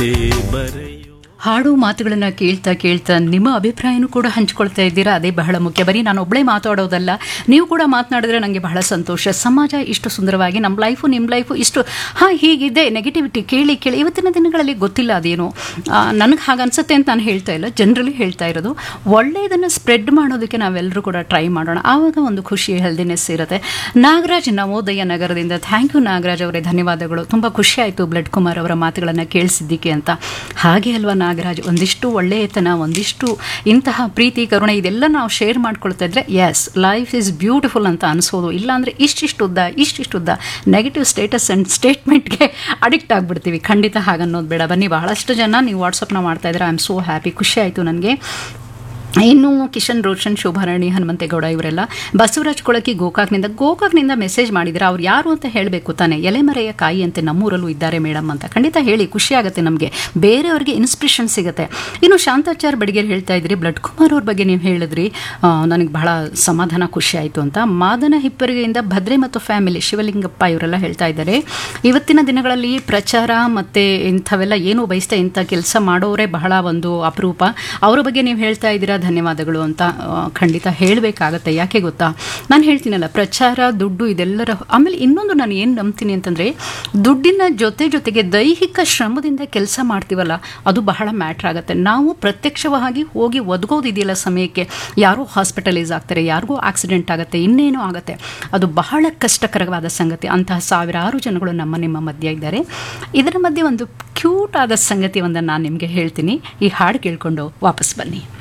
ಬರೆಯೋ ಹಾಡು ಮಾತುಗಳನ್ನು ಕೇಳ್ತಾ ಕೇಳ್ತಾ ನಿಮ್ಮ ಅಭಿಪ್ರಾಯನೂ ಕೂಡ ಹಂಚ್ಕೊಳ್ತಾ ಇದ್ದೀರಾ ಅದೇ ಬಹಳ ಮುಖ್ಯ ಬರೀ ನಾನು ಒಬ್ಬಳೇ ಮಾತಾಡೋದಲ್ಲ ನೀವು ಕೂಡ ಮಾತನಾಡಿದ್ರೆ ನನಗೆ ಬಹಳ ಸಂತೋಷ ಸಮಾಜ ಇಷ್ಟು ಸುಂದರವಾಗಿ ನಮ್ಮ ಲೈಫು ನಿಮ್ಮ ಲೈಫು ಇಷ್ಟು ಹಾಂ ಹೀಗಿದೆ ನೆಗೆಟಿವಿಟಿ ಕೇಳಿ ಕೇಳಿ ಇವತ್ತಿನ ದಿನಗಳಲ್ಲಿ ಗೊತ್ತಿಲ್ಲ ಅದೇನು ನನಗೆ ಹಾಗೆ ಅನ್ಸುತ್ತೆ ಅಂತ ನಾನು ಹೇಳ್ತಾ ಇಲ್ಲ ಜನರಲಿ ಹೇಳ್ತಾ ಇರೋದು ಒಳ್ಳೆಯದನ್ನು ಸ್ಪ್ರೆಡ್ ಮಾಡೋದಕ್ಕೆ ನಾವೆಲ್ಲರೂ ಕೂಡ ಟ್ರೈ ಮಾಡೋಣ ಆವಾಗ ಒಂದು ಖುಷಿ ಹೆಲ್ದಿನೆಸ್ ಇರುತ್ತೆ ನಾಗರಾಜ್ ನವೋದಯ ನಗರದಿಂದ ಥ್ಯಾಂಕ್ ಯು ನಾಗರಾಜ್ ಅವರೇ ಧನ್ಯವಾದಗಳು ತುಂಬ ಖುಷಿ ಆಯಿತು ಬ್ಲಡ್ ಕುಮಾರ್ ಅವರ ಮಾತುಗಳನ್ನು ಕೇಳಿಸಿದ್ದಕ್ಕೆ ಅಂತ ಹಾಗೆ ಅಲ್ವಾ ನಾಗರಾಜ್ ಒಂದಿಷ್ಟು ಒಳ್ಳೆಯತನ ಒಂದಿಷ್ಟು ಇಂತಹ ಪ್ರೀತಿ ಕರುಣೆ ಇದೆಲ್ಲ ನಾವು ಶೇರ್ ಮಾಡ್ಕೊಳ್ತಾ ಇದ್ರೆ ಎಸ್ ಲೈಫ್ ಇಸ್ ಬ್ಯೂಟಿಫುಲ್ ಅಂತ ಅನಿಸೋದು ಇಲ್ಲಾಂದರೆ ಇಷ್ಟಿಷ್ಟು ಉದ್ದ ಇಷ್ಟಿಷ್ಟು ಉದ್ದ ನೆಗೆಟಿವ್ ಸ್ಟೇಟಸ್ ಆ್ಯಂಡ್ ಸ್ಟೇಟ್ಮೆಂಟ್ಗೆ ಅಡಿಕ್ಟ್ ಆಗಿಬಿಡ್ತೀವಿ ಖಂಡಿತ ಹಾಗನ್ನೋದು ಬೇಡ ಬನ್ನಿ ಬಹಳಷ್ಟು ಜನ ನೀವು ವಾಟ್ಸಪ್ನ ಮಾಡ್ತಾ ಇದ್ರೆ ಐ ಆಮ್ ಸೋ ಹ್ಯಾಪಿ ಖುಷಿ ಆಯಿತು ನನಗೆ ಇನ್ನು ಕಿಶನ್ ರೋಷನ್ ಶೋಭಾರಾಣಿ ಹನುಮಂತೇಗೌಡ ಇವರೆಲ್ಲ ಬಸವರಾಜ್ ಕೊಳಕಿ ಗೋಕಾಕ್ನಿಂದ ಗೋಕಾಕ್ನಿಂದ ಮೆಸೇಜ್ ಮಾಡಿದ್ರೆ ಅವ್ರು ಯಾರು ಅಂತ ಹೇಳಬೇಕು ತಾನೆ ಎಲೆಮರೆಯ ಕಾಯಿ ಅಂತೆ ನಮ್ಮೂರಲ್ಲೂ ಇದ್ದಾರೆ ಮೇಡಮ್ ಅಂತ ಖಂಡಿತ ಹೇಳಿ ಖುಷಿ ಆಗುತ್ತೆ ನಮಗೆ ಬೇರೆಯವರಿಗೆ ಇನ್ಸ್ಪಿರೇಷನ್ ಸಿಗುತ್ತೆ ಇನ್ನು ಶಾಂತಾಚಾರ್ ಬಡಿಗೇರ್ ಹೇಳ್ತಾ ಇದ್ರಿ ಬ್ಲಡ್ ಕುಮಾರ್ ಅವ್ರ ಬಗ್ಗೆ ನೀವು ಹೇಳಿದ್ರಿ ನನಗೆ ಬಹಳ ಸಮಾಧಾನ ಖುಷಿ ಆಯಿತು ಅಂತ ಮಾದನ ಹಿಪ್ಪರಿಗೆಯಿಂದ ಭದ್ರೆ ಮತ್ತು ಫ್ಯಾಮಿಲಿ ಶಿವಲಿಂಗಪ್ಪ ಇವರೆಲ್ಲ ಹೇಳ್ತಾ ಇದ್ದಾರೆ ಇವತ್ತಿನ ದಿನಗಳಲ್ಲಿ ಪ್ರಚಾರ ಮತ್ತು ಇಂಥವೆಲ್ಲ ಏನು ಬಯಸ್ತಾ ಇಂಥ ಕೆಲಸ ಮಾಡೋರೇ ಬಹಳ ಒಂದು ಅಪರೂಪ ಅವರ ಬಗ್ಗೆ ನೀವು ಹೇಳ್ತಾ ಇದ್ದೀರಾ ಧನ್ಯವಾದಗಳು ಅಂತ ಆ, ಖಂಡಿತ ಹೇಳಬೇಕಾಗತ್ತೆ ಯಾಕೆ ಗೊತ್ತಾ ನಾನು ಹೇಳ್ತೀನಲ್ಲ ಪ್ರಚಾರ ದುಡ್ಡು ಇದೆಲ್ಲರ ಆಮೇಲೆ ಇನ್ನೊಂದು ನಾನು ಏನು ನಂಬ್ತೀನಿ ಅಂತಂದರೆ ದುಡ್ಡಿನ ಜೊತೆ ಜೊತೆಗೆ ದೈಹಿಕ ಶ್ರಮದಿಂದ ಕೆಲಸ ಮಾಡ್ತೀವಲ್ಲ ಅದು ಬಹಳ ಮ್ಯಾಟ್ರ್ ಆಗುತ್ತೆ ನಾವು ಪ್ರತ್ಯಕ್ಷವಾಗಿ ಹೋಗಿ ಒದಗೋದಿದೆಯಲ್ಲ ಸಮಯಕ್ಕೆ ಯಾರೋ ಹಾಸ್ಪಿಟಲೈಸ್ ಆಗ್ತಾರೆ ಯಾರಿಗೂ ಆಕ್ಸಿಡೆಂಟ್ ಆಗುತ್ತೆ ಇನ್ನೇನೋ ಆಗುತ್ತೆ ಅದು ಬಹಳ ಕಷ್ಟಕರವಾದ ಸಂಗತಿ ಅಂತಹ ಸಾವಿರಾರು ಜನಗಳು ನಮ್ಮ ನಿಮ್ಮ ಮಧ್ಯೆ ಇದ್ದಾರೆ ಇದರ ಮಧ್ಯೆ ಒಂದು ಕ್ಯೂಟ್ ಆದ ಸಂಗತಿ ಒಂದನ್ನು ನಾನು ನಿಮಗೆ ಹೇಳ್ತೀನಿ ಈ ಹಾಡು ಕೇಳಿಕೊಂಡು ವಾಪಸ್ ಬನ್ನಿ